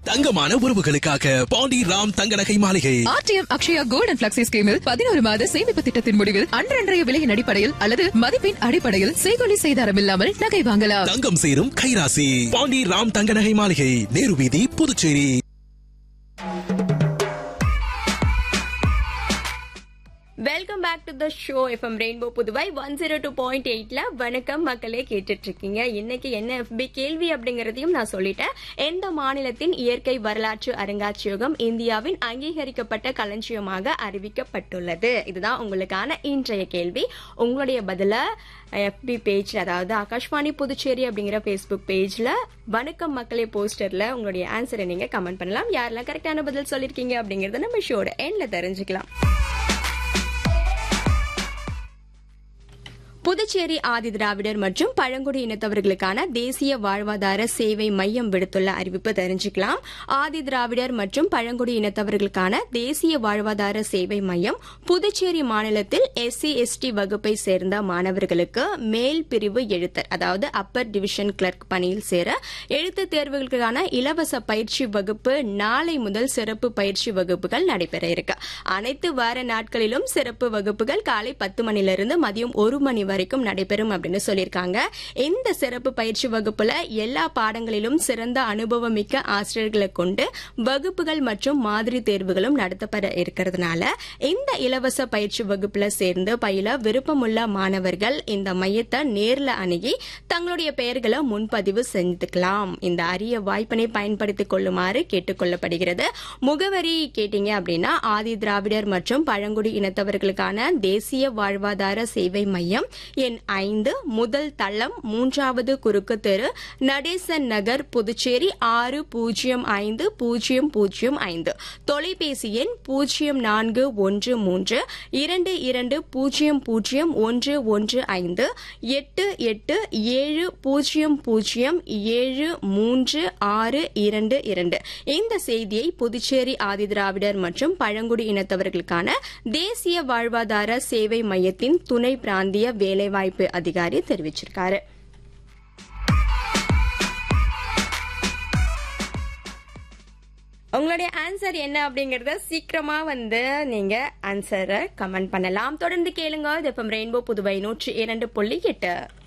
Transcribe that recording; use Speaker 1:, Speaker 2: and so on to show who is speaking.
Speaker 1: தங்கமான உறவுகளுக்காக பாண்டி ராம் தங்க நகை மாளிகை
Speaker 2: RTM Akshaya gold and flexi ஸ்கீமில் பதினோரு மாத சேமிப்பு திட்டத்தின் முடிவில் அன்றன்றைய விலையின் அடிப்படையில் அல்லது மதிப்பின் அடிப்படையில் செய்கொலி செய்தாரம் இல்லாமல் நகை வாங்கலாம்
Speaker 1: தங்கம் சேரும் கைராசி பாண்டி ராம் தங்க நகை மாளிகை நேரு வீதி Puducherry
Speaker 3: welcome back to the show FM rainbow Puduvai one zero two point எயிட்ல வணக்கம் மக்களே கேட்டுட்டு இருக்கீங்க இன்னைக்கு என்ன எஃபி கேள்வி அப்படிங்கறதையும் நான் சொல்லிட்டேன் எந்த மாநிலத்தின் இயற்கை வரலாற்று அருங்காட்சியகம் இந்தியாவின் அங்கீகரிக்கப்பட்ட களஞ்சியமாக அறிவிக்கப்பட்டுள்ளது இதுதான் உங்களுக்கான இன்றைய கேள்வி உங்களுடைய பதில எஃபி பேஜ் அதாவது ஆகாஷ்வாணி புதுச்சேரி அப்படிங்கிற ஃபேஸ்புக் பேஜ்ல வணக்கம் மக்களே போஸ்டர்ல உங்களுடைய ஆன்சரை நீங்க கமெண்ட் பண்ணலாம் யாரெல்லாம் கரெக்டான பதில் சொல்லிருக்கீங்க அப்படிங்கறத நம்ம ஷோட எண்ட்ல தெரிஞ்சுக்கலாம் புதுச்சேரி ஆதி திராவிடர் மற்றும் பழங்குடி இனத்தவர்களுக்கான தேசிய வாழ்வாதார சேவை மையம் விடுத்துள்ள அறிவிப்பு தெரிஞ்சுக்கலாம் ஆதி திராவிடர் மற்றும் பழங்குடி இனத்தவர்களுக்கான தேசிய வாழ்வாதார சேவை மையம் புதுச்சேரி மாநிலத்தில் எஸ்சி எஸ்டி வகுப்பை சேர்ந்த மாணவர்களுக்கு மேல் பிரிவு எழுத்தர் அதாவது அப்பர் டிவிஷன் கிளர்க் பணியில் சேர எழுத்து தேர்வுகளுக்கான இலவச பயிற்சி வகுப்பு நாளை முதல் சிறப்பு பயிற்சி வகுப்புகள் நடைபெற இருக்கு அனைத்து வார நாட்களிலும் சிறப்பு வகுப்புகள் காலை பத்து மணிலிருந்து மதியம் ஒரு மணி வரைக்கும் நடைபெறும் அப்படின்னு சொல்லியிருக்காங்க இந்த சிறப்பு பயிற்சி வகுப்புல எல்லா பாடங்களிலும் சிறந்த அனுபவம் மிக்க ஆசிரியர்களை கொண்டு வகுப்புகள் மற்றும் மாதிரி தேர்வுகளும் நடத்தப்பட இருக்கிறதுனால இந்த இலவச பயிற்சி வகுப்புல சேர்ந்து பயில விருப்பமுள்ள மாணவர்கள் இந்த மையத்தை நேர்ல அணுகி தங்களுடைய பெயர்களை முன்பதிவு செஞ்சுக்கலாம் இந்த அரிய வாய்ப்பினை பயன்படுத்திக் கொள்ளுமாறு கேட்டுக்கொள்ளப்படுகிறது முகவரி கேட்டீங்க அப்படின்னா ஆதி திராவிடர் மற்றும் பழங்குடி இனத்தவர்களுக்கான தேசிய வாழ்வாதார சேவை மையம் எண் ஐந்து முதல் தளம் மூன்றாவது குறுக்கு தெரு நடேசன் நகர் புதுச்சேரி ஆறு பூஜ்ஜியம் ஐந்து பூஜ்ஜியம் பூஜ்ஜியம் ஐந்து தொலைபேசி எண் பூஜ்ஜியம் நான்கு ஒன்று மூன்று இரண்டு இரண்டு பூஜ்ஜியம் பூஜ்ஜியம் ஒன்று ஒன்று ஐந்து எட்டு எட்டு ஏழு பூஜ்ஜியம் பூஜ்ஜியம் ஏழு மூன்று ஆறு இரண்டு இரண்டு இந்த செய்தியை புதுச்சேரி ஆதிதிராவிடர் மற்றும் பழங்குடி இனத்தவர்களுக்கான தேசிய வாழ்வாதார சேவை மையத்தின் துணை பிராந்திய வேலைவாய்ப்பு அதிகாரி தெரிவிச்சிருக்காரு உங்களுடைய ஆன்சர் என்ன அப்படிங்கறத சீக்கிரமா வந்து நீங்க ஆன்சரை கமெண்ட் பண்ணலாம் தொடர்ந்து கேளுங்க இது ரெயின்போ புதுவை நூற்றி இரண்டு புள்ளி எட்டு